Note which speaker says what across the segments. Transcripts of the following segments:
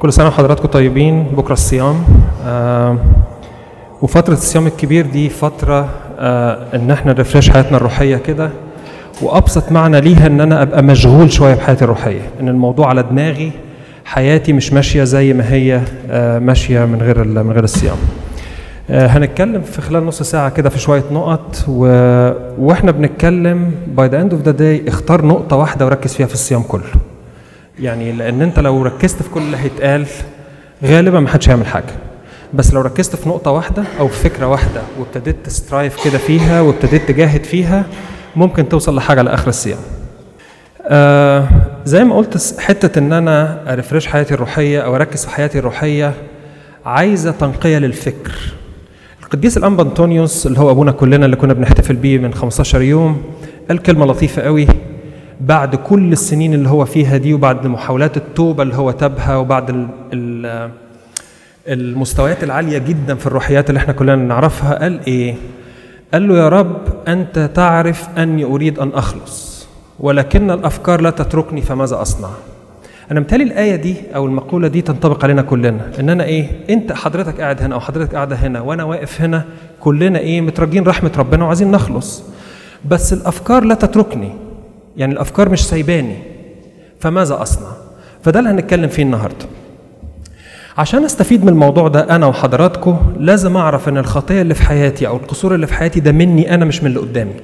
Speaker 1: كل سنة وحضراتكم طيبين بكرة الصيام آه وفترة الصيام الكبير دي فترة آه إن إحنا نرفرش حياتنا الروحية كده وأبسط معنى ليها إن أنا أبقى مشغول شوية بحياتي الروحية إن الموضوع على دماغي حياتي مش ماشية زي ما هي آه ماشية من غير ال- من غير الصيام آه هنتكلم في خلال نص ساعة كده في شوية نقط و... واحنا بنتكلم باي ذا اند اوف ذا داي اختار نقطة واحدة وركز فيها في الصيام كله. يعني لأن أنت لو ركزت في كل اللي هيتقال غالبا ما حدش هيعمل حاجة. بس لو ركزت في نقطة واحدة أو في فكرة واحدة وابتديت تسترايف كده فيها وابتديت تجاهد فيها ممكن توصل لحاجة لآخر الصيام. آه زي ما قلت س- حتة إن أنا أرفرش حياتي الروحية أو أركز في حياتي الروحية عايزة تنقية للفكر. القديس الأنبا أنطونيوس اللي هو أبونا كلنا اللي كنا بنحتفل بيه من 15 يوم قال كلمة لطيفة قوي بعد كل السنين اللي هو فيها دي وبعد محاولات التوبة اللي هو تابها وبعد ال ال المستويات العالية جدا في الروحيات اللي احنا كلنا نعرفها قال ايه؟ قال له يا رب أنت تعرف أني أريد أن أخلص ولكن الأفكار لا تتركني فماذا أصنع؟ أنا متهيألي الآية دي أو المقولة دي تنطبق علينا كلنا إن أنا إيه؟ أنت حضرتك قاعد هنا أو حضرتك قاعدة هنا وأنا واقف هنا كلنا إيه؟ مترجين رحمة ربنا وعايزين نخلص بس الأفكار لا تتركني يعني الأفكار مش سايباني فماذا أصنع؟ فده اللي هنتكلم فيه النهارده عشان استفيد من الموضوع ده انا وحضراتكم لازم اعرف ان الخطيه اللي في حياتي او القصور اللي في حياتي ده مني انا مش من اللي قدامي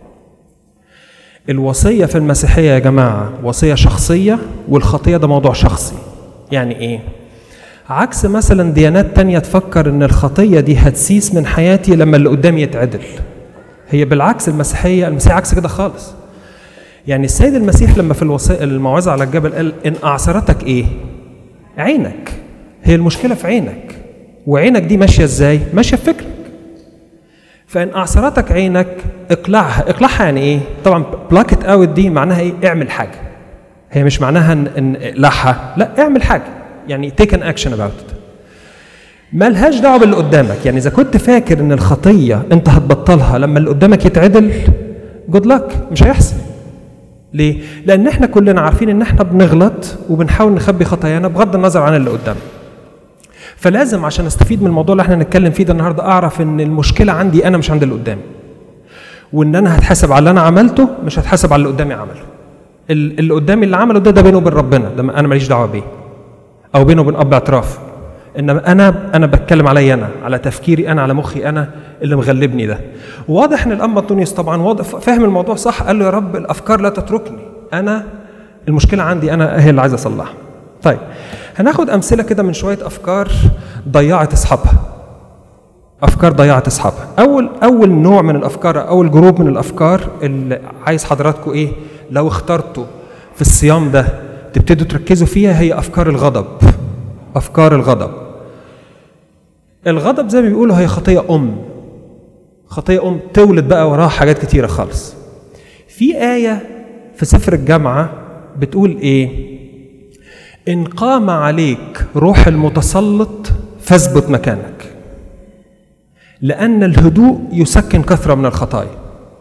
Speaker 1: الوصيه في المسيحيه يا جماعه وصيه شخصيه والخطيه ده موضوع شخصي يعني ايه عكس مثلا ديانات تانية تفكر ان الخطيه دي هتسيس من حياتي لما اللي قدامي يتعدل هي بالعكس المسيحيه المسيحيه عكس كده خالص يعني السيد المسيح لما في الوصي... الموعظه على الجبل قال ان اعثرتك ايه عينك هي المشكله في عينك وعينك دي ماشيه ازاي ماشيه في فكرك فان اعثرتك عينك اقلعها اقلعها يعني ايه طبعا بلاكت اوت دي معناها ايه اعمل حاجه هي مش معناها ان, إن اقلعها لا اعمل حاجه يعني تيك ان اكشن اباوت ات مالهاش دعوه باللي قدامك يعني اذا كنت فاكر ان الخطيه انت هتبطلها لما اللي قدامك يتعدل جود لك مش هيحصل ليه؟ لأن احنا كلنا عارفين إن احنا بنغلط وبنحاول نخبي خطايانا بغض النظر عن اللي قدامنا. فلازم عشان استفيد من الموضوع اللي احنا هنتكلم فيه ده النهارده أعرف إن المشكلة عندي أنا مش عند اللي قدامي. وإن أنا هتحاسب على اللي أنا عملته مش هتحاسب على اللي قدامي عمله. ال- اللي قدامي اللي عمله ده ده بينه وبين ربنا، ده أنا ماليش دعوة بيه. أو بينه وبين أب اعتراف. انما انا انا بتكلم علي انا على تفكيري انا على مخي انا اللي مغلبني ده واضح ان الانبا تونيوس طبعا واضح فاهم الموضوع صح قال له يا رب الافكار لا تتركني انا المشكله عندي انا هي اللي عايز اصلحها طيب هناخد امثله كده من شويه افكار ضيعت اصحابها افكار ضيعت اصحابها اول اول نوع من الافكار اول جروب من الافكار اللي عايز حضراتكم ايه لو اخترتوا في الصيام ده تبتدوا تركزوا فيها هي افكار الغضب افكار الغضب الغضب زي ما بيقولوا هي خطيه ام خطيه ام تولد بقى وراها حاجات كتيره خالص في ايه في سفر الجامعه بتقول ايه ان قام عليك روح المتسلط فاثبت مكانك لان الهدوء يسكن كثره من الخطايا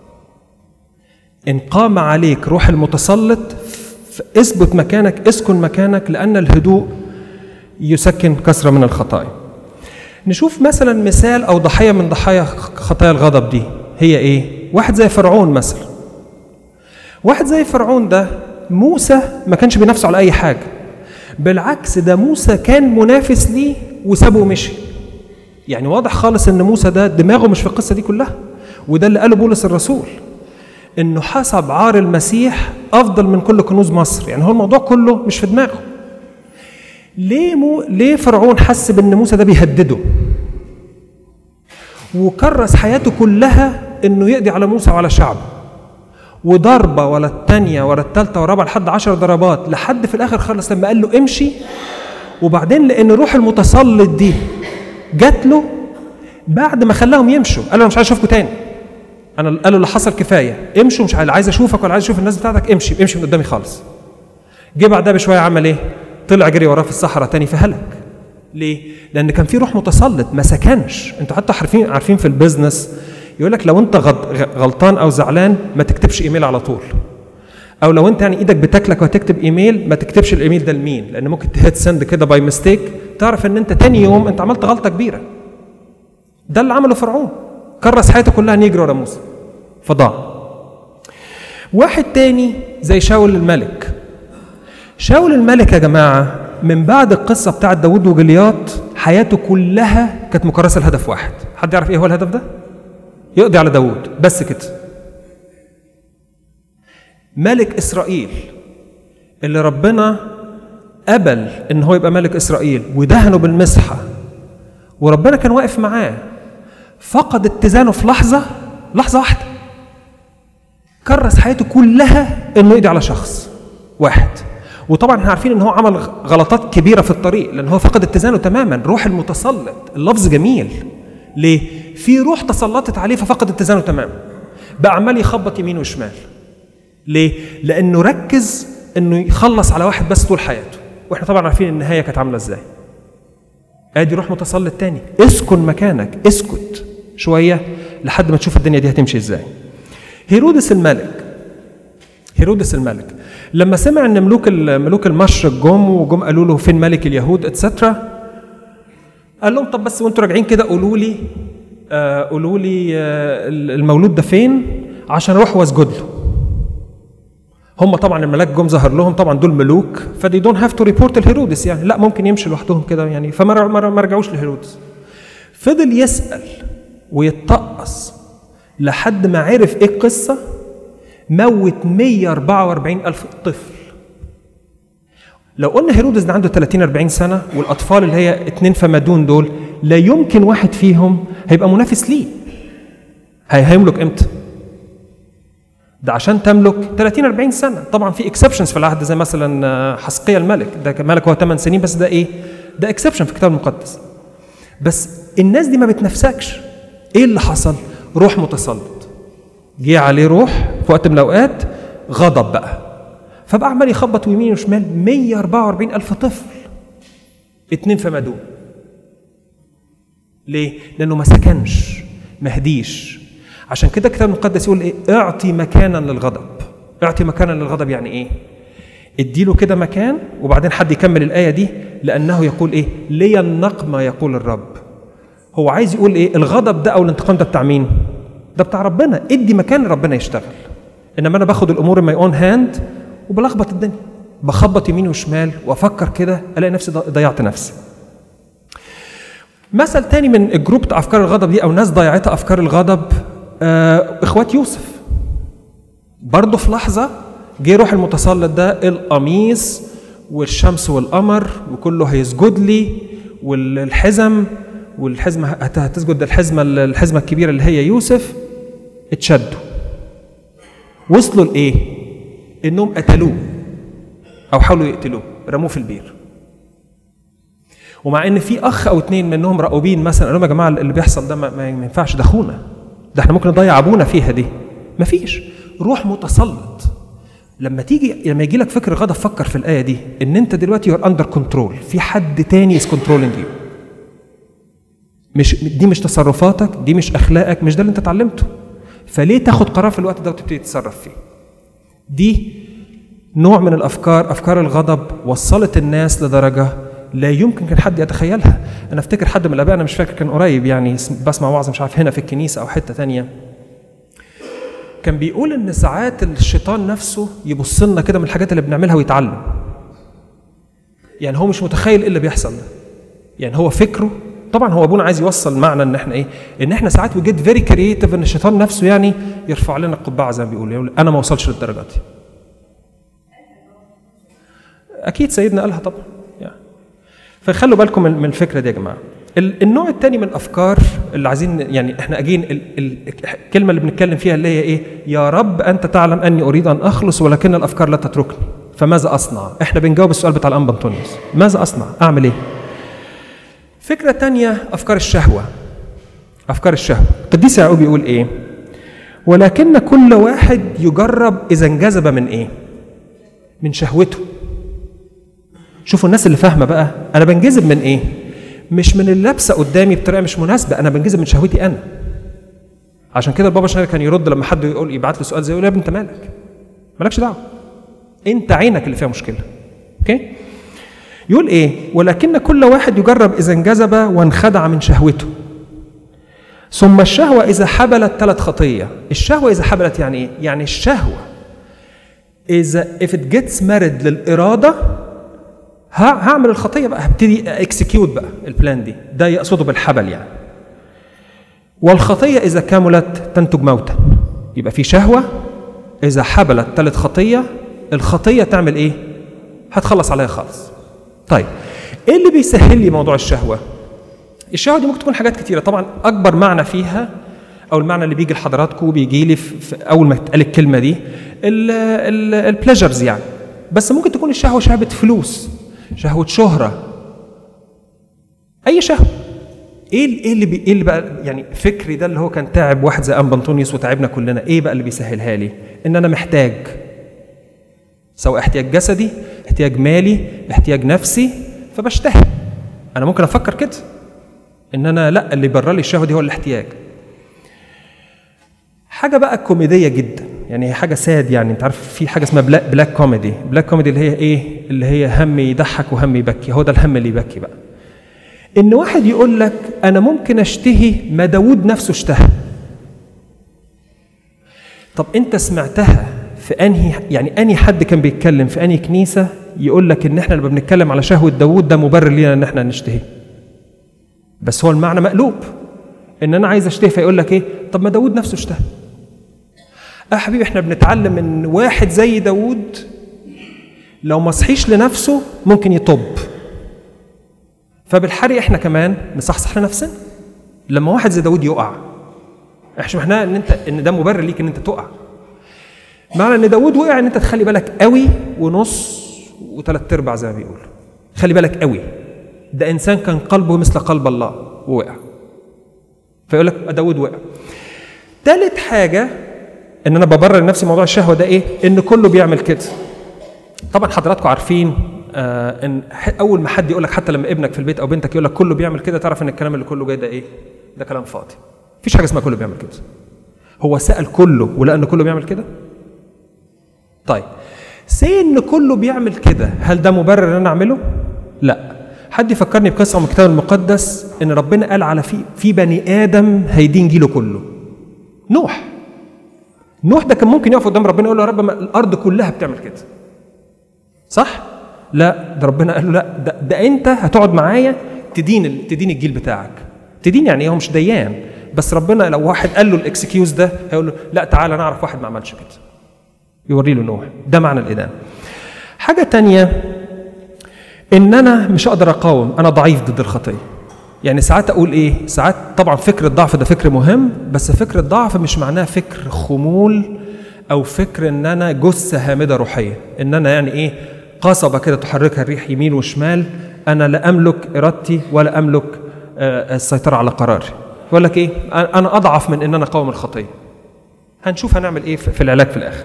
Speaker 1: ان قام عليك روح المتسلط اثبت مكانك اسكن مكانك لان الهدوء يسكن كثرة من الخطايا نشوف مثلا مثال أو ضحية من ضحايا خطايا الغضب دي هي إيه؟ واحد زي فرعون مثلا واحد زي فرعون ده موسى ما كانش بينافسه على أي حاجة بالعكس ده موسى كان منافس ليه وسابه ومشي يعني واضح خالص ان موسى ده دماغه مش في القصه دي كلها وده اللي قاله بولس الرسول انه حسب عار المسيح افضل من كل كنوز مصر يعني هو الموضوع كله مش في دماغه ليه مو ليه فرعون حس بان موسى ده بيهدده وكرس حياته كلها انه يقضي على موسى وعلى شعبه وضربة ولا التانية ولا التالتة ورابعة لحد عشر ضربات لحد في الآخر خلص لما قال له امشي وبعدين لأن روح المتسلط دي جات له بعد ما خلاهم يمشوا قال له أنا مش عايز أشوفكم تاني أنا قال له اللي حصل كفاية امشوا مش عايز أشوفك ولا عايز أشوف الناس بتاعتك امشي امشي من قدامي خالص جه بعدها بشوية عمل إيه؟ طلع جري وراه في الصحراء تاني فهلك ليه؟ لأن كان في روح متسلط ما سكنش انتوا حتى عارفين عارفين في البيزنس يقول لك لو انت غلطان او زعلان ما تكتبش ايميل على طول او لو انت يعني ايدك بتاكلك وهتكتب ايميل ما تكتبش الايميل ده لمين لان ممكن تهت سند كده باي ميستيك تعرف ان انت تاني يوم انت عملت غلطه كبيره ده اللي عمله فرعون كرس حياته كلها ان يجري ورا موسى فضاع واحد تاني زي شاول الملك شاول الملك يا جماعه من بعد القصه بتاعت داوود وجليات حياته كلها كانت مكرسه لهدف واحد حد يعرف ايه هو الهدف ده يقضي على داوود بس كده ملك اسرائيل اللي ربنا قبل ان هو يبقى ملك اسرائيل ودهنه بالمسحه وربنا كان واقف معاه فقد اتزانه في لحظه لحظه واحده كرس حياته كلها انه يقضي على شخص واحد وطبعا احنا عارفين ان هو عمل غلطات كبيره في الطريق لان هو فقد اتزانه تماما روح المتسلط اللفظ جميل ليه في روح تسلطت عليه ففقد اتزانه تماما بقى عمال يخبط يمين وشمال ليه لانه ركز انه يخلص على واحد بس طول حياته واحنا طبعا عارفين النهايه كانت عامله ازاي ادي روح متسلط تاني اسكن مكانك اسكت شويه لحد ما تشوف الدنيا دي هتمشي ازاي هيرودس الملك هيرودس الملك لما سمع ان ملوك ملوك المشرق جم وجم قالوا له فين ملك اليهود اتسترا قال لهم طب بس وانتوا راجعين كده قولوا لي آه قولوا لي آه المولود ده فين عشان اروح واسجد له هم طبعا الملاك جم ظهر لهم طبعا دول ملوك فدي دونت هاف تو ريبورت لهيرودس يعني لا ممكن يمشي لوحدهم كده يعني فما ما رجعوش لهيرودس فضل يسال ويتطقص لحد ما عرف ايه القصه موت 144 ألف طفل لو قلنا هيرودس ده عنده 30 40 سنة والأطفال اللي هي اتنين فما دون دول لا يمكن واحد فيهم هيبقى منافس ليه هيملك امتى؟ ده عشان تملك 30 40 سنة طبعا في اكسبشنز في العهد زي مثلا حسقية الملك ده ملك هو 8 سنين بس ده ايه؟ ده اكسبشن في الكتاب المقدس بس الناس دي ما بتنافسكش ايه اللي حصل؟ روح متسلط جه عليه روح في وقت من الاوقات غضب بقى فبقى عمال يخبط يمين وشمال 144 الف طفل اتنين فما دون ليه لانه ما سكنش ما هديش عشان كده الكتاب المقدس يقول ايه اعطي مكانا للغضب اعطي مكانا للغضب يعني ايه اديله كده مكان وبعدين حد يكمل الايه دي لانه يقول ايه لي النقمه يقول الرب هو عايز يقول ايه الغضب ده او الانتقام ده بتاع مين ده بتاع ربنا ادي مكان ربنا يشتغل انما انا باخد الامور ماي اون هاند وبلخبط الدنيا بخبط يمين وشمال وافكر كده الاقي نفسي ضيعت نفسي مثل تاني من الجروب بتاع افكار الغضب دي او ناس ضيعتها افكار الغضب آه اخوات يوسف برضه في لحظه جه روح المتسلط ده القميص والشمس والقمر وكله هيسجد لي والحزم والحزمه هتسجد الحزمه الحزمه الكبيره اللي هي يوسف اتشدوا وصلوا لايه؟ انهم قتلوه او حاولوا يقتلوه رموه في البير ومع ان في اخ او اتنين منهم راؤوبين مثلا قالوا لهم يا جماعه اللي بيحصل ده ما, ما ينفعش ده اخونا ده احنا ممكن نضيع ابونا فيها دي مفيش روح متسلط لما تيجي لما يجي لك فكر غضب فكر في الايه دي ان انت دلوقتي يور اندر كنترول في حد تاني از كنترولينج يو مش دي مش تصرفاتك دي مش اخلاقك مش ده اللي انت اتعلمته فليه تاخد قرار في الوقت ده وتبتدي تتصرف فيه دي نوع من الافكار افكار الغضب وصلت الناس لدرجه لا يمكن كان حد يتخيلها انا افتكر حد من الاباء انا مش فاكر كان قريب يعني بسمع وعظ مش عارف هنا في الكنيسه او حته تانية كان بيقول ان ساعات الشيطان نفسه يبص لنا كده من الحاجات اللي بنعملها ويتعلم يعني هو مش متخيل ايه اللي بيحصل ده يعني هو فكره طبعا هو ابونا عايز يوصل معنى ان احنا ايه ان احنا ساعات وي جيت فيري كرييتيف ان الشيطان نفسه يعني يرفع لنا القبعه زي ما بيقول يقول انا ما وصلش للدرجه دي اكيد سيدنا قالها طبعا يعني فخلوا بالكم من الفكره دي يا جماعه النوع الثاني من الافكار اللي عايزين يعني احنا اجين الكلمه اللي بنتكلم فيها اللي هي ايه يا رب انت تعلم اني اريد ان اخلص ولكن الافكار لا تتركني فماذا اصنع احنا بنجاوب السؤال بتاع الانبا انطونيوس ماذا اصنع اعمل ايه فكره تانية افكار الشهوه افكار الشهوه القديس يعقوب يقول ايه ولكن كل واحد يجرب اذا انجذب من ايه من شهوته شوفوا الناس اللي فاهمه بقى انا بنجذب من ايه مش من اللي لابسه قدامي بطريقه مش مناسبه انا بنجذب من شهوتي انا عشان كده البابا شناير كان يرد لما حد يقول يبعت له سؤال زي يقول يا ابني انت مالك مالكش دعوه انت عينك اللي فيها مشكله اوكي يقول ايه ولكن كل واحد يجرب اذا انجذب وانخدع من شهوته ثم الشهوة إذا حبلت ثلاث خطية الشهوة إذا حبلت يعني إيه؟ يعني الشهوة إذا if it gets married للإرادة ه- هعمل الخطية بقى هبتدي اكسكيوت بقى البلان دي ده يقصده بالحبل يعني والخطية إذا كملت تنتج موتا يبقى في شهوة إذا حبلت ثالث خطية الخطية تعمل إيه؟ هتخلص عليها خالص طيب إيه اللي بيسهل لي موضوع الشهوة؟ الشهوة دي ممكن تكون حاجات كتيرة طبعا أكبر معنى فيها أو المعنى اللي بيجي لحضراتكم بيجي لي في في أول ما تتقال الكلمة دي البليجرز يعني بس ممكن تكون الشهوة شهوة فلوس شهوة شهرة أي شهوة ايه ال- ايه اللي بي ايه اللي بقى يعني فكري ده اللي هو كان تعب واحد زي ام بنطونيوس وتعبنا كلنا ايه بقى اللي بيسهلها لي ان انا محتاج سواء احتياج جسدي احتياج مالي احتياج نفسي فبشتهي انا ممكن افكر كده ان انا لا اللي يبرر لي الشهوه دي هو الاحتياج حاجه بقى كوميديه جدا يعني هي حاجه ساد يعني انت عارف في حاجه اسمها بلاك, بلاك كوميدي بلاك كوميدي اللي هي ايه اللي هي هم يضحك وهم يبكي هو ده الهم اللي يبكي بقى ان واحد يقول لك انا ممكن اشتهي ما داود نفسه اشتهى طب انت سمعتها في انهي يعني انهي حد كان بيتكلم في انهي كنيسه يقول لك ان احنا لما بنتكلم على شهوه داود ده مبرر لينا ان احنا نشتهي بس هو المعنى مقلوب ان انا عايز اشتهي فيقول لك ايه طب ما داود نفسه اشتهى اه حبيبي احنا بنتعلم من واحد زي داود لو ما صحيش لنفسه ممكن يطب فبالحري احنا كمان نصحصح لنفسنا لما واحد زي داود يقع احنا مش معناه ان انت ان ده مبرر ليك ان انت تقع معنى ان داود وقع ان انت تخلي بالك قوي ونص وثلاث ارباع زي ما بيقولوا خلي بالك قوي ده انسان كان قلبه مثل قلب الله ووقع فيقول لك داود وقع ثالث حاجه ان انا ببرر لنفسي موضوع الشهوه ده ايه ان كله بيعمل كده طبعا حضراتكم عارفين آه ان ح- اول ما حد يقول لك حتى لما ابنك في البيت او بنتك يقول لك كله بيعمل كده تعرف ان الكلام اللي كله جاي ده ايه ده كلام فاضي مفيش حاجه اسمها كله بيعمل كده هو سال كله ولقى ان كله بيعمل كده طيب سي ان كله بيعمل كده هل ده مبرر ان انا اعمله لا حد يفكرني بقصه من الكتاب المقدس ان ربنا قال على في في بني ادم هيدين جيله كله نوح نوح ده كان ممكن يقف قدام ربنا يقول له يا رب ما الارض كلها بتعمل كده صح لا ده ربنا قال له لا ده, ده انت هتقعد معايا تدين ال- تدين الجيل بتاعك تدين يعني ايه هو مش ديان بس ربنا لو واحد قال له الاكسكيوز ده هيقول له لا تعالى انا اعرف واحد ما عملش كده يوري له نوح ده معنى الادانه حاجه تانية ان انا مش هقدر اقاوم انا ضعيف ضد الخطيه يعني ساعات اقول ايه ساعات طبعا فكر الضعف ده فكر مهم بس فكر الضعف مش معناه فكر خمول او فكر ان انا جثه هامده روحيه ان انا يعني ايه قصبه كده تحركها الريح يمين وشمال انا لا املك ارادتي ولا املك آه، السيطره على قراري يقول لك ايه انا اضعف من ان انا اقاوم الخطيه هنشوف هنعمل ايه في في العلاج في الاخر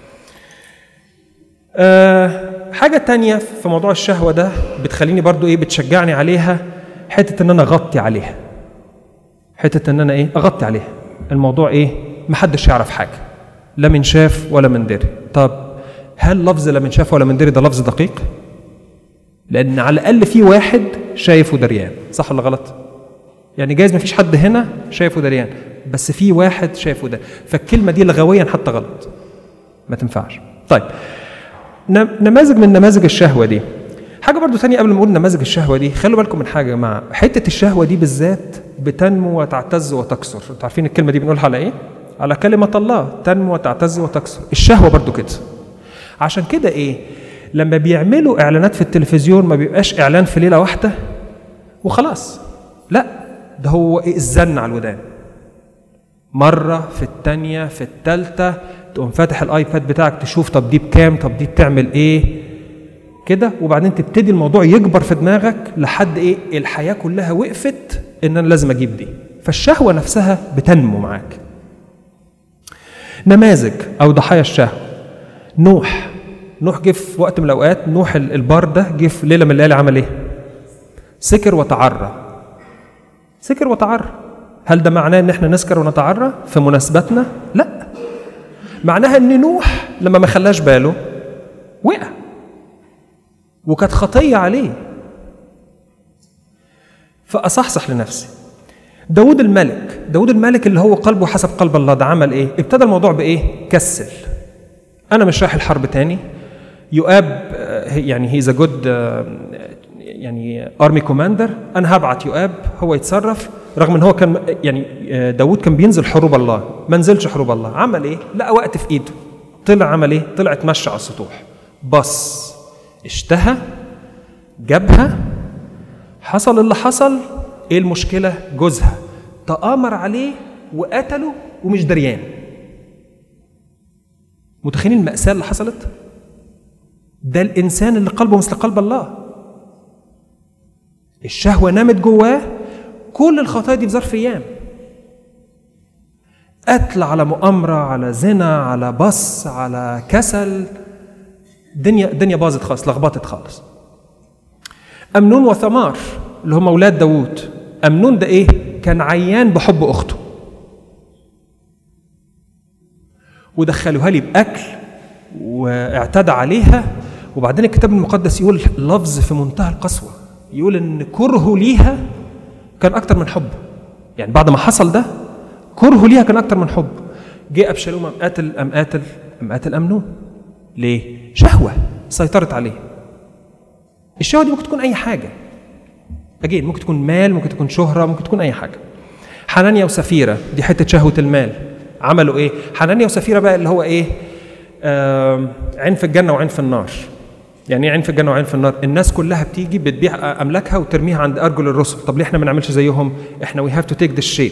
Speaker 1: أه حاجة تانية في موضوع الشهوة ده بتخليني برضو ايه بتشجعني عليها حتة ان انا اغطي عليها حتة ان انا ايه اغطي عليها الموضوع ايه محدش يعرف حاجة لا من شاف ولا من دري طب هل لفظ لا من شاف ولا من دري ده لفظ دقيق لان على الاقل في واحد شايف ودريان صح ولا غلط يعني جايز ما فيش حد هنا شايف ودريان بس في واحد شايف وده فالكلمة دي لغويا حتى غلط ما تنفعش طيب نم- نماذج من نماذج الشهوة دي حاجة برضو تانية قبل ما أقول نماذج الشهوة دي خلوا بالكم من حاجة يا جماعة حتة الشهوة دي بالذات بتنمو وتعتز وتكثر انتوا عارفين الكلمة دي بنقولها على إيه؟ على كلمة الله تنمو وتعتز وتكثر الشهوة برضو كده عشان كده إيه؟ لما بيعملوا إعلانات في التلفزيون ما بيبقاش إعلان في ليلة واحدة وخلاص لا ده هو إيه الزن على الودان مرة في التانية في التالتة تقوم فاتح الايباد بتاعك تشوف طب دي بكام طب دي بتعمل ايه كده وبعدين تبتدي الموضوع يكبر في دماغك لحد ايه الحياة كلها وقفت ان انا لازم اجيب دي فالشهوة نفسها بتنمو معاك نماذج او ضحايا الشهوة نوح نوح جه في وقت من الاوقات نوح ال- البار ده جه في ليله من الليالي عمل ايه؟ سكر وتعرى سكر وتعرى هل ده معناه ان احنا نسكر ونتعرى في مناسباتنا؟ لا معناها ان نوح لما ما خلاش باله وقع وكانت خطيه عليه فاصحصح لنفسي داود الملك داود الملك اللي هو قلبه حسب قلب الله ده عمل ايه ابتدى الموضوع بايه كسل انا مش رايح الحرب تاني يؤاب آه، يعني هيز ا جود يعني ارمي كوماندر انا هبعت يؤاب هو يتصرف رغم ان هو كان يعني آه، داود كان بينزل حروب الله ما نزلش حروب الله عمل ايه لقى وقت في ايده طلع عمل ايه طلع اتمشى على السطوح بص اشتهى جابها حصل اللي حصل ايه المشكله جوزها تآمر عليه وقتله ومش دريان متخيلين المأساة اللي حصلت ده الإنسان اللي قلبه مثل قلب الله الشهوة نامت جواه كل الخطايا دي في ظرف أيام قتل على مؤامرة على زنا على بص على كسل الدنيا الدنيا باظت خالص لخبطت خالص أمنون وثمار اللي هم أولاد داوود أمنون ده إيه؟ كان عيان بحب أخته ودخلوها لي بأكل واعتدى عليها وبعدين الكتاب المقدس يقول لفظ في منتهى القسوة يقول إن كرهه ليها كان أكتر من حبه يعني بعد ما حصل ده كرهه ليها كان أكتر من حب جه أبشالوم قام قاتل قام قاتل قام قاتل أمنون ليه؟ شهوة سيطرت عليه الشهوة دي ممكن تكون أي حاجة أجين ممكن تكون مال ممكن تكون شهرة ممكن تكون أي حاجة حنانيا وسفيرة دي حتة شهوة المال عملوا إيه؟ حنانيا وسفيرة بقى اللي هو إيه؟ آه عين في الجنة وعين في النار يعني ايه عين في الجنة وعين في النار؟ الناس كلها بتيجي بتبيع أملاكها وترميها عند أرجل الرسل، طب ليه إحنا ما نعملش زيهم؟ إحنا وي هاف تو تيك ذا شيب.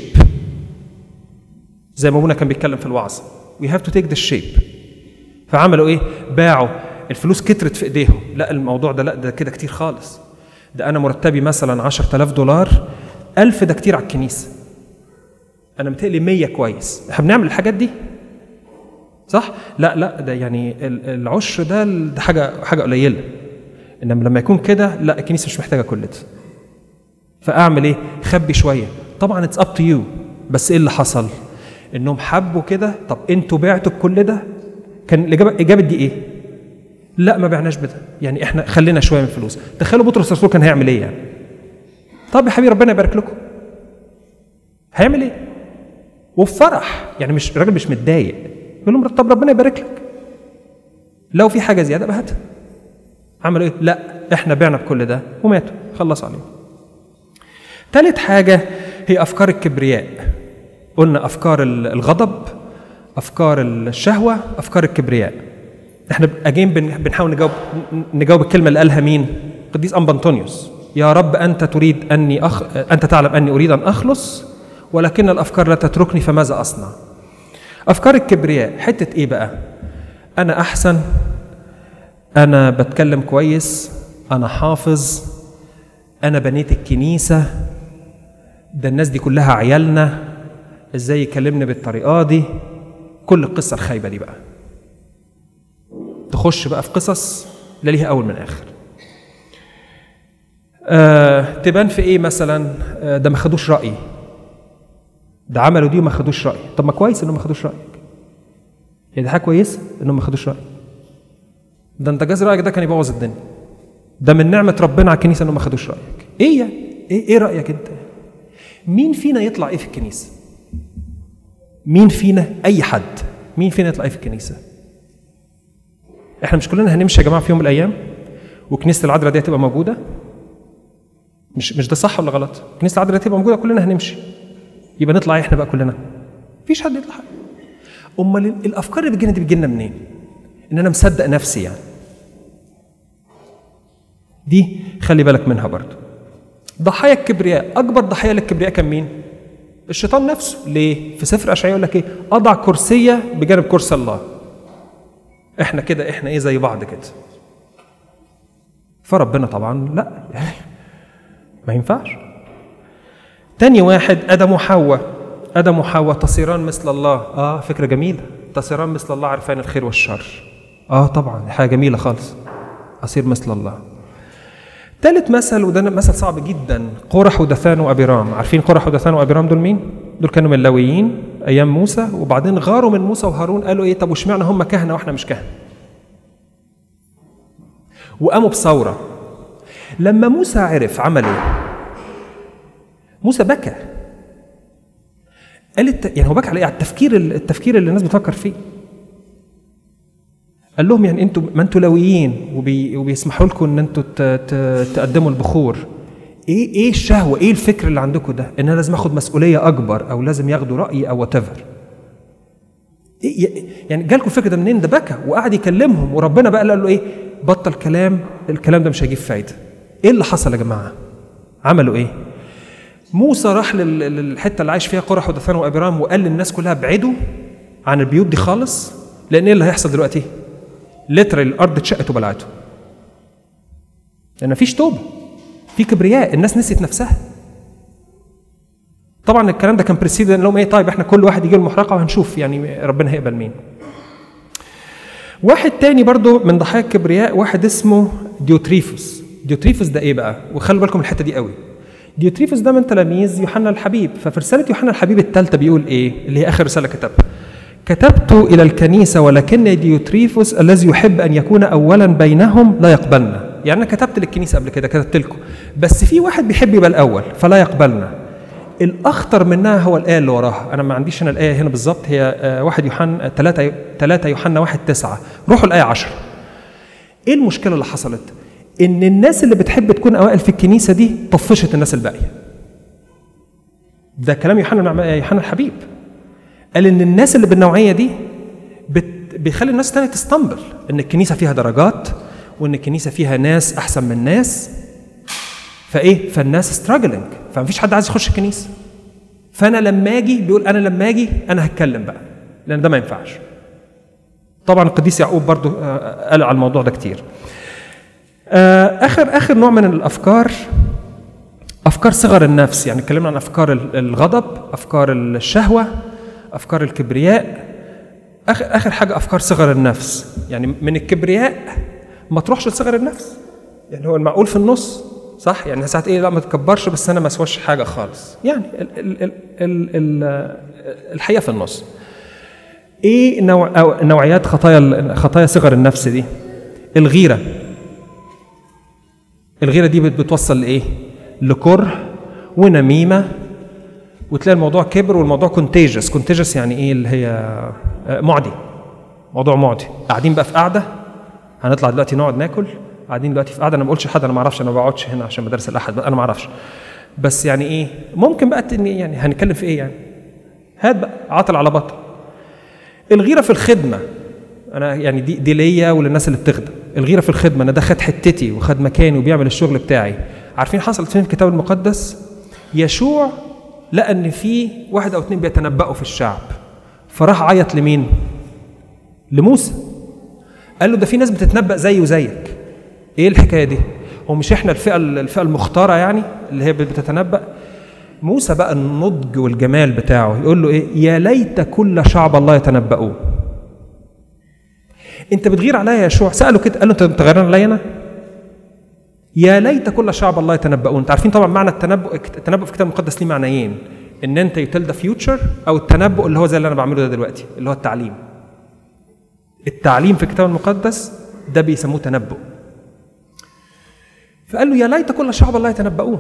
Speaker 1: زي ما أبونا كان بيتكلم في الوعظ. وي هاف تو تيك ذا شيب. فعملوا إيه؟ باعوا الفلوس كترت في إيديهم، لا الموضوع ده لا ده كده كتير خالص. ده أنا مرتبي مثلا 10000 دولار 1000 ده كتير على الكنيسة. أنا متهيألي 100 كويس، إحنا بنعمل الحاجات دي؟ صح؟ لا لا ده يعني العشر ده ده حاجه حاجه قليله انما لما يكون كده لا الكنيسه مش محتاجه كل ده فاعمل ايه؟ خبي شويه طبعا اتس اب تو يو بس ايه اللي حصل؟ انهم حبوا كده طب انتوا بعتوا بكل ده؟ كان الاجابه اجابه دي ايه؟ لا ما بعناش بده يعني احنا خلينا شويه من الفلوس تخيلوا بطرس الرسول كان هيعمل ايه يعني؟ طب يا حبيبي ربنا يبارك لكم هيعمل ايه؟ وبفرح يعني مش الراجل مش متضايق يقول لهم طب ربنا يبارك لك لو في حاجه زياده بقى هاتها عملوا ايه؟ لا احنا بعنا بكل ده وماتوا خلص عليهم. ثالث حاجه هي افكار الكبرياء. قلنا افكار الغضب، افكار الشهوه، افكار الكبرياء. احنا اجين بنحاول نجاوب نجاوب الكلمه اللي قالها مين؟ القديس ام بنطونيوس. يا رب انت تريد اني أخ... انت تعلم اني اريد ان اخلص ولكن الافكار لا تتركني فماذا اصنع؟ افكار الكبرياء حته ايه بقى انا احسن انا بتكلم كويس انا حافظ انا بنيت الكنيسه ده الناس دي كلها عيالنا ازاي يكلمني بالطريقه دي كل القصه الخايبه دي بقى تخش بقى في قصص لا ليها اول من اخر آه تبان في ايه مثلا آه ده ما خدوش رايي ده عملوا دي وما خدوش رايي طب ما كويس انهم ما خدوش رايك يعني دي حاجه كويسه انهم ما خدوش رايك ده انت جاز رايك ده كان يبوظ الدنيا ده من نعمه ربنا على الكنيسه انهم ما خدوش رايك ايه يعني ايه, إيه رايك انت مين فينا يطلع ايه في الكنيسه مين فينا اي حد مين فينا يطلع ايه في الكنيسه احنا مش كلنا هنمشي يا جماعه في يوم من الايام وكنيسه العذراء دي هتبقى موجوده مش مش ده صح ولا غلط كنيسه العذراء دي هتبقى موجوده كلنا هنمشي يبقى نطلع احنا بقى كلنا مفيش حد يطلع امال الافكار اللي بتجينا دي بتجينا منين ان انا مصدق نفسي يعني دي خلي بالك منها برضو ضحايا الكبرياء اكبر ضحيه للكبرياء كان مين الشيطان نفسه ليه في سفر اشعياء يقول لك ايه اضع كرسيه بجانب كرسي الله احنا كده احنا ايه زي بعض كده فربنا طبعا لا يعني ما ينفعش تاني واحد ادم وحواء ادم وحواء تصيران مثل الله اه فكره جميله تصيران مثل الله عرفان الخير والشر اه طبعا حاجه جميله خالص اصير مثل الله ثالث مثل وده مثل صعب جدا قرح ودثان وابيرام عارفين قرح ودثان وابيرام دول مين دول كانوا من اللاويين ايام موسى وبعدين غاروا من موسى وهارون قالوا ايه طب واشمعنى هم كهنه واحنا مش كهنه وقاموا بثوره لما موسى عرف عمل ايه موسى بكى قال الت... يعني هو بكى على ايه على التفكير التفكير اللي الناس بتفكر فيه قال لهم يعني انتوا ما انتوا لويين وبي... وبيسمحوا لكم ان انتوا ت... ت... تقدموا البخور ايه ايه الشهوه ايه الفكر اللي عندكم ده ان انا لازم اخد مسؤوليه اكبر او لازم ياخدوا رايي او وات ايفر إيه يعني جالكم الفكر ده منين ده بكى وقعد يكلمهم وربنا بقى قال له ايه بطل كلام الكلام ده مش هيجيب فايده ايه اللي حصل يا جماعه عملوا ايه موسى راح للحته اللي عايش فيها قرى حدثان وابرام وقال للناس كلها ابعدوا عن البيوت دي خالص لان ايه اللي هيحصل دلوقتي لتر الارض اتشقت وبلعته لان مفيش توبه في كبرياء الناس نسيت نفسها طبعا الكلام ده كان بريسيد لهم ايه طيب احنا كل واحد يجي المحرقه وهنشوف يعني ربنا هيقبل مين واحد تاني برضو من ضحايا الكبرياء واحد اسمه ديوتريفوس ديوتريفوس ده ايه بقى وخلوا بالكم من الحته دي قوي ديوتريفوس ده من تلاميذ يوحنا الحبيب ففي رساله يوحنا الحبيب الثالثه بيقول ايه اللي هي اخر رساله كتبها كتبت الى الكنيسه ولكن ديوتريفوس الذي يحب ان يكون اولا بينهم لا يقبلنا يعني انا كتبت للكنيسه قبل كده كتبت لكم بس في واحد بيحب يبقى الاول فلا يقبلنا الاخطر منها هو الايه اللي وراها انا ما عنديش انا الايه هنا بالظبط هي واحد يوحنا 3 3 يوحنا 1 9 روحوا الايه 10 ايه المشكله اللي حصلت ان الناس اللي بتحب تكون اوائل في الكنيسه دي طفشت الناس الباقيه ده كلام يوحنا يوحنا الحبيب قال ان الناس اللي بالنوعيه دي بت بيخلي الناس الثانيه تستنبل ان الكنيسه فيها درجات وان الكنيسه فيها ناس احسن من ناس فايه فالناس ستراجلنج فمفيش حد عايز يخش الكنيسه فانا لما اجي بيقول انا لما اجي انا هتكلم بقى لان ده ما ينفعش طبعا القديس يعقوب برضو قال على الموضوع ده كتير اخر اخر نوع من الافكار افكار صغر النفس يعني اتكلمنا عن افكار الغضب افكار الشهوه افكار الكبرياء اخر اخر حاجه افكار صغر النفس يعني من الكبرياء ما تروحش لصغر النفس يعني هو المعقول في النص صح يعني ساعات ايه لا ما تكبرش بس انا ما اسواش حاجه خالص يعني ال ال ال ال ال الحقيقه في النص ايه نوع أو نوعيات خطايا خطايا صغر النفس دي الغيره الغيره دي بتوصل لايه لكره ونميمه وتلاقي الموضوع كبر والموضوع كونتيجس كونتيجس يعني ايه اللي هي معدي موضوع معدي قاعدين بقى في قعده هنطلع دلوقتي نقعد ناكل قاعدين دلوقتي في قعده انا ما بقولش لحد انا ما اعرفش انا ما بقعدش هنا عشان مدارس الاحد انا ما اعرفش بس يعني ايه ممكن بقى يعني هنتكلم في ايه يعني هات بقى عاطل على بطل الغيره في الخدمه انا يعني دي دي ليا وللناس اللي بتخدم الغيره في الخدمه انا ده خد حتتي وخد مكاني وبيعمل الشغل بتاعي عارفين حصلت فين في الكتاب المقدس يشوع لقى ان في واحد او اتنين بيتنبأوا في الشعب فراح عيط لمين لموسى قال له ده في ناس بتتنبأ زي وزيك ايه الحكايه دي هو مش احنا الفئه الفئه المختاره يعني اللي هي بتتنبأ موسى بقى النضج والجمال بتاعه يقول له ايه يا ليت كل شعب الله يتنبؤون انت بتغير عليا يا يشوع ساله كده قال له انت بتغيران عليا انا يا ليت كل شعب الله يتنبؤون انت عارفين طبعا معنى التنبؤ التنبؤ في الكتاب المقدس ليه معنيين ان انت يتل ذا فيوتشر او التنبؤ اللي هو زي اللي انا بعمله ده دلوقتي اللي هو التعليم التعليم في الكتاب المقدس ده بيسموه تنبؤ فقال له يا ليت كل شعب الله يتنبؤون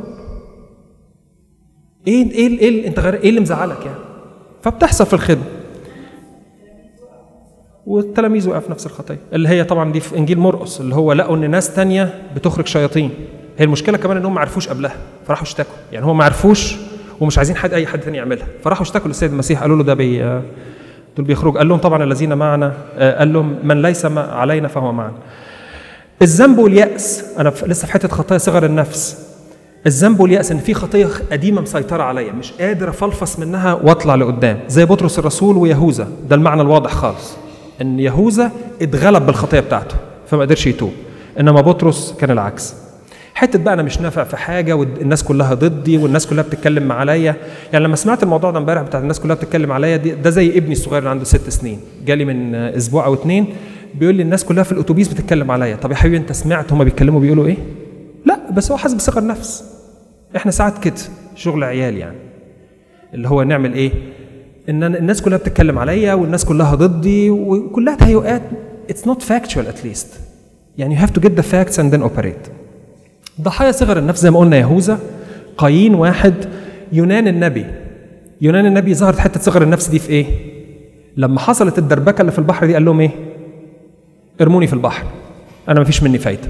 Speaker 1: ايه ايه ايه انت غير ايه اللي مزعلك يعني فبتحصل في الخدمه والتلاميذ وقعوا في نفس الخطيه اللي هي طبعا دي في انجيل مرقس اللي هو لقوا ان ناس تانية بتخرج شياطين هي المشكله كمان انهم ما عرفوش قبلها فراحوا اشتكوا يعني هم ما عرفوش ومش عايزين حد اي حد تاني يعملها فراحوا اشتكوا للسيد المسيح قالوا له ده بي دول بيخرجوا قال لهم طبعا الذين معنا قال لهم من ليس علينا فهو معنا الذنب واليأس انا لسه في حته خطايا صغر النفس الذنب واليأس ان في خطيه قديمه مسيطره عليا مش قادر افلفص منها واطلع لقدام زي بطرس الرسول ويهوذا ده المعنى الواضح خالص ان يهوذا اتغلب بالخطيه بتاعته فما قدرش يتوب انما بطرس كان العكس حته بقى انا مش نافع في حاجه والناس كلها ضدي والناس كلها بتتكلم عليا يعني لما سمعت الموضوع ده امبارح بتاع الناس كلها بتتكلم عليا ده زي ابني الصغير اللي عنده ست سنين جالي من اسبوع او اتنين بيقول لي الناس كلها في الاتوبيس بتتكلم عليا طب يا حبيبي انت سمعت هما بيتكلموا بيقولوا ايه لا بس هو حاسس بصغر نفس احنا ساعات كده شغل عيال يعني اللي هو نعمل ايه ان الناس كلها بتتكلم عليا والناس كلها ضدي وكلها تهيؤات اتس نوت فاكتشوال اتليست يعني you have to get the facts and then operate ضحايا صغر النفس زي ما قلنا يهوذا قايين واحد يونان النبي يونان النبي ظهرت حته صغر النفس دي في ايه لما حصلت الدربكه اللي في البحر دي قال لهم ايه ارموني في البحر انا مفيش مني فايده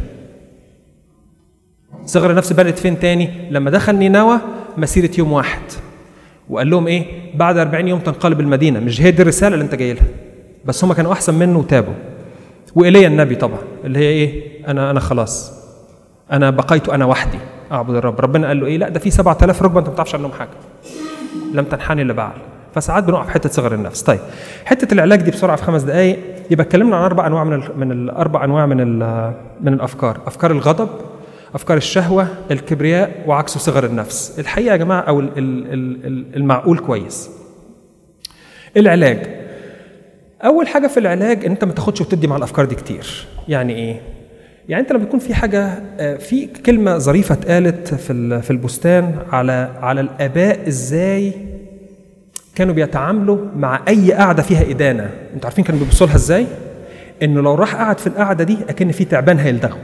Speaker 1: صغر النفس بدات فين تاني لما دخل نينوى مسيره يوم واحد وقال لهم ايه بعد 40 يوم تنقلب المدينه مش هي دي الرساله اللي انت جاي لها بس هم كانوا احسن منه وتابوا وايليا النبي طبعا اللي هي ايه انا انا خلاص انا بقيت انا وحدي اعبد الرب ربنا قال له ايه لا ده في 7000 ركبه انت ما بتعرفش عنهم حاجه لم تنحني لبعل فساعات بنقع في حته صغر النفس طيب حته العلاج دي بسرعه في خمس دقائق يبقى اتكلمنا عن اربع انواع من ال من الاربع انواع من ال من الافكار افكار الغضب افكار الشهوه الكبرياء وعكسه صغر النفس الحقيقه يا جماعه او ال- ال- ال- المعقول كويس العلاج اول حاجه في العلاج ان انت ما تاخدش وتدي مع الافكار دي كتير يعني ايه يعني انت لما يكون في حاجه آه، في كلمه ظريفه اتقالت في ال- في البستان على على الاباء ازاي كانوا بيتعاملوا مع اي قعده فيها ادانه انتوا عارفين كانوا بيبصوا لها ازاي انه لو راح قعد في القعده دي اكن في تعبان هيلدغه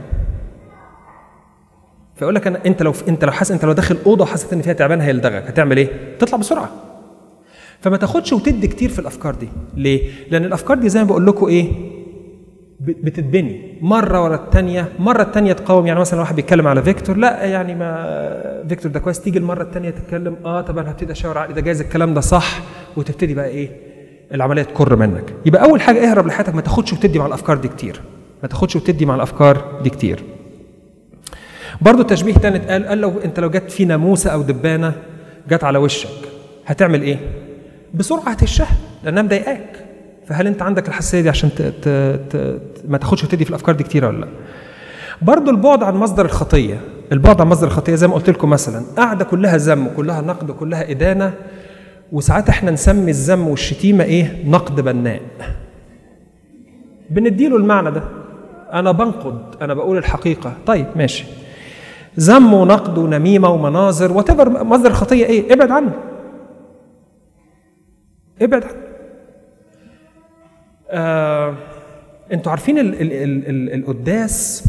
Speaker 1: فيقول لك انا انت لو انت لو حاسس انت لو داخل اوضه وحاسس ان فيها تعبان هيلدغك هتعمل ايه تطلع بسرعه فما تاخدش وتدي كتير في الافكار دي ليه لان الافكار دي زي ما بقول لكم ايه ب- بتتبني مره ورا الثانيه مره الثانيه تقاوم يعني مثلا واحد بيتكلم على فيكتور لا يعني ما فيكتور ده كويس تيجي المره الثانيه تتكلم اه طب انا هبتدي اشاور عقلي ده جايز الكلام ده صح وتبتدي بقى ايه العمليه تكر منك يبقى اول حاجه اهرب لحياتك ما تاخدش وتدي مع الافكار دي كتير ما تاخدش وتدي مع الافكار دي كتير برضه تشبيه تاني اتقال قال لو انت لو جت في ناموسه او دبانه جت على وشك هتعمل ايه؟ بسرعه هتشها لانها مضايقاك فهل انت عندك الحساسيه دي عشان ت... ت... ت... ما تاخدش وتدي في الافكار دي كتير ولا لا؟ برضه البعد عن مصدر الخطيه البعد عن مصدر الخطيه زي ما قلت لكم مثلا قاعده كلها ذم وكلها نقد وكلها ادانه وساعات احنا نسمي الذم والشتيمه ايه؟ نقد بناء بنديله المعنى ده انا بنقد انا بقول الحقيقه طيب ماشي ذم ونقد ونميمه ومناظر وات مصدر الخطيه ايه ابعد عنه ابعد عنه آه، انتوا عارفين ال ال ال ال القداس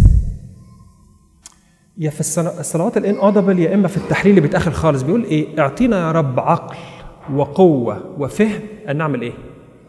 Speaker 1: يا في الصلا- الصلوات الان اودبل يا اما في التحليل اللي بيتاخر خالص بيقول ايه اعطينا يا رب عقل وقوه وفهم ان نعمل ايه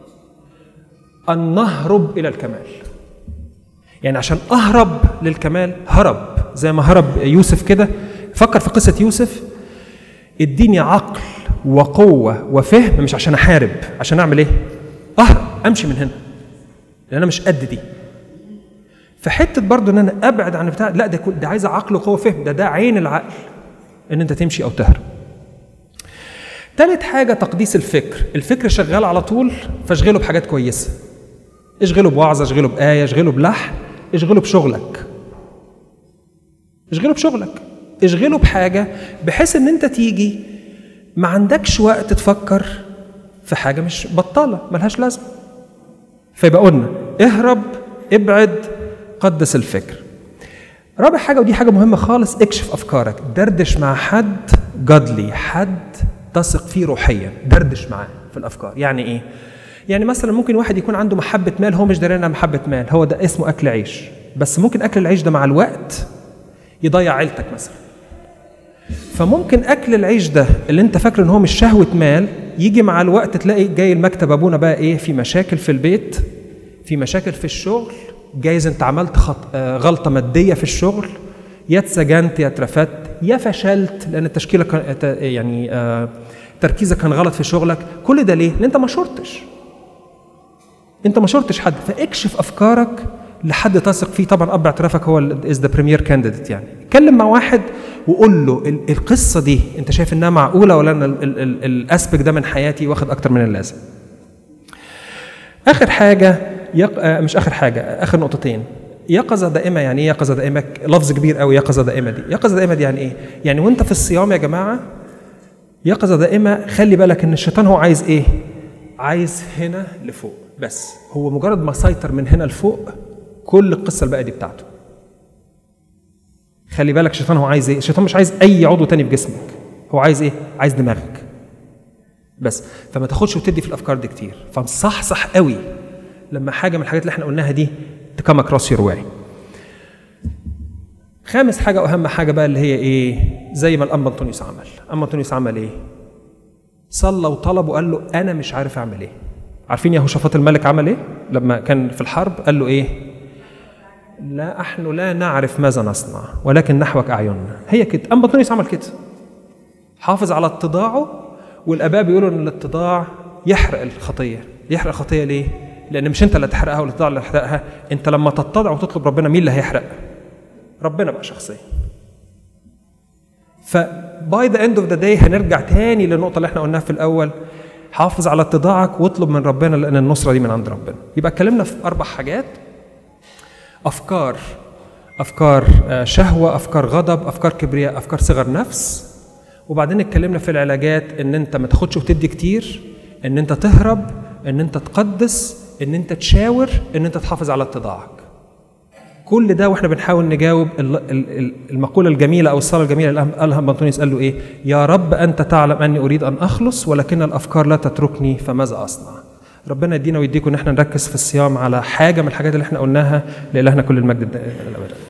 Speaker 1: ان نهرب الى الكمال يعني عشان اهرب للكمال هرب زي ما هرب يوسف كده فكر في قصه يوسف اديني عقل وقوه وفهم مش عشان احارب عشان اعمل ايه اهرب امشي من هنا لان انا مش قد دي فحته برضو ان انا ابعد عن بتاع لا ده كل- ده عايزه عقل وقوه وفهم ده ده عين العقل ان انت تمشي او تهرب تالت حاجه تقديس الفكر الفكر شغال على طول فاشغله بحاجات كويسه اشغله بوعظه اشغله بايه اشغله بلحن اشغله بشغلك اشغله بشغلك اشغله بحاجه بحيث ان انت تيجي ما عندكش وقت تفكر في حاجه مش بطاله ملهاش لازمه فيبقى قلنا اهرب ابعد قدس الفكر رابع حاجه ودي حاجه مهمه خالص اكشف افكارك دردش مع حد جادلي حد تثق فيه روحيا دردش معاه في الافكار يعني ايه يعني مثلا ممكن واحد يكون عنده محبه مال هو مش داري انها محبه مال هو ده اسمه اكل عيش بس ممكن اكل العيش ده مع الوقت يضيع عيلتك مثلا فممكن اكل العيش ده اللي انت فاكر ان هو مش شهوه مال يجي مع الوقت تلاقي جاي المكتب ابونا بقى ايه في مشاكل في البيت في مشاكل في الشغل جايز انت عملت خط... آه، غلطه ماديه في الشغل يا اتسجنت يا اترفدت يا فشلت لان التشكيله كان ت- يعني آه، تركيزك كان غلط في شغلك كل ده ليه؟ لان انت ما شرتش انت ما شرتش حد فاكشف افكارك لحد تثق فيه طبعا اب اعترافك هو از ذا بريمير كانديديت يعني اتكلم مع واحد وقول له ال- القصه دي انت شايف انها معقوله ولا انا الاسبك ده من حياتي واخد اكتر من اللازم اخر حاجه يق... آه، مش اخر حاجه اخر نقطتين يقظه دائمه يعني ايه يقظه دائمه لفظ كبير قوي يقظه دائمه دي يقظه دائمه دي يعني ايه يعني وانت في الصيام يا جماعه يقظه دائمه خلي بالك ان الشيطان هو عايز ايه عايز هنا لفوق بس هو مجرد ما سيطر من هنا لفوق كل القصه الباقيه دي بتاعته خلي بالك الشيطان هو عايز ايه الشيطان مش عايز اي عضو تاني في جسمك هو عايز ايه عايز دماغك بس فما تاخدش وتدي في الافكار دي كتير فمصحصح قوي لما حاجه من الحاجات اللي احنا قلناها دي تكم اكروس يور واي خامس حاجة وأهم حاجة بقى اللي هي إيه؟ زي ما الأنبا أنطونيوس عمل، أنبا أنطونيوس عمل إيه؟ صلى وطلب وقال له أنا مش عارف أعمل إيه. عارفين يهوشافاط الملك عمل إيه؟ لما كان في الحرب قال له إيه؟ لا نحن لا نعرف ماذا نصنع ولكن نحوك أعيننا. هي كده، أنبا أنطونيوس عمل كده. حافظ على اتضاعه والآباء بيقولوا إن الاتضاع يحرق الخطية، يحرق الخطية ليه؟ لأن مش أنت اللي هتحرقها والاتضاع اللي هتحرقها، أنت لما تتضع وتطلب ربنا مين اللي هيحرق؟ ربنا بقى شخصيا فباي ذا اند اوف ذا داي هنرجع تاني للنقطه اللي احنا قلناها في الاول حافظ على اتضاعك واطلب من ربنا لان النصره دي من عند ربنا يبقى اتكلمنا في اربع حاجات افكار افكار شهوه افكار غضب افكار كبرياء افكار صغر نفس وبعدين اتكلمنا في العلاجات ان انت ما تاخدش وتدي كتير ان انت تهرب ان انت تقدس ان انت تشاور ان انت تحافظ على اتضاعك كل ده واحنا بنحاول نجاوب المقوله الجميله او الصلاه الجميله اللي قالها بنطونيوس قال له ايه؟ يا رب انت تعلم اني اريد ان اخلص ولكن الافكار لا تتركني فماذا اصنع؟ ربنا يدينا ويديكم ان احنا نركز في الصيام على حاجه من الحاجات اللي احنا قلناها لالهنا كل المجد الابد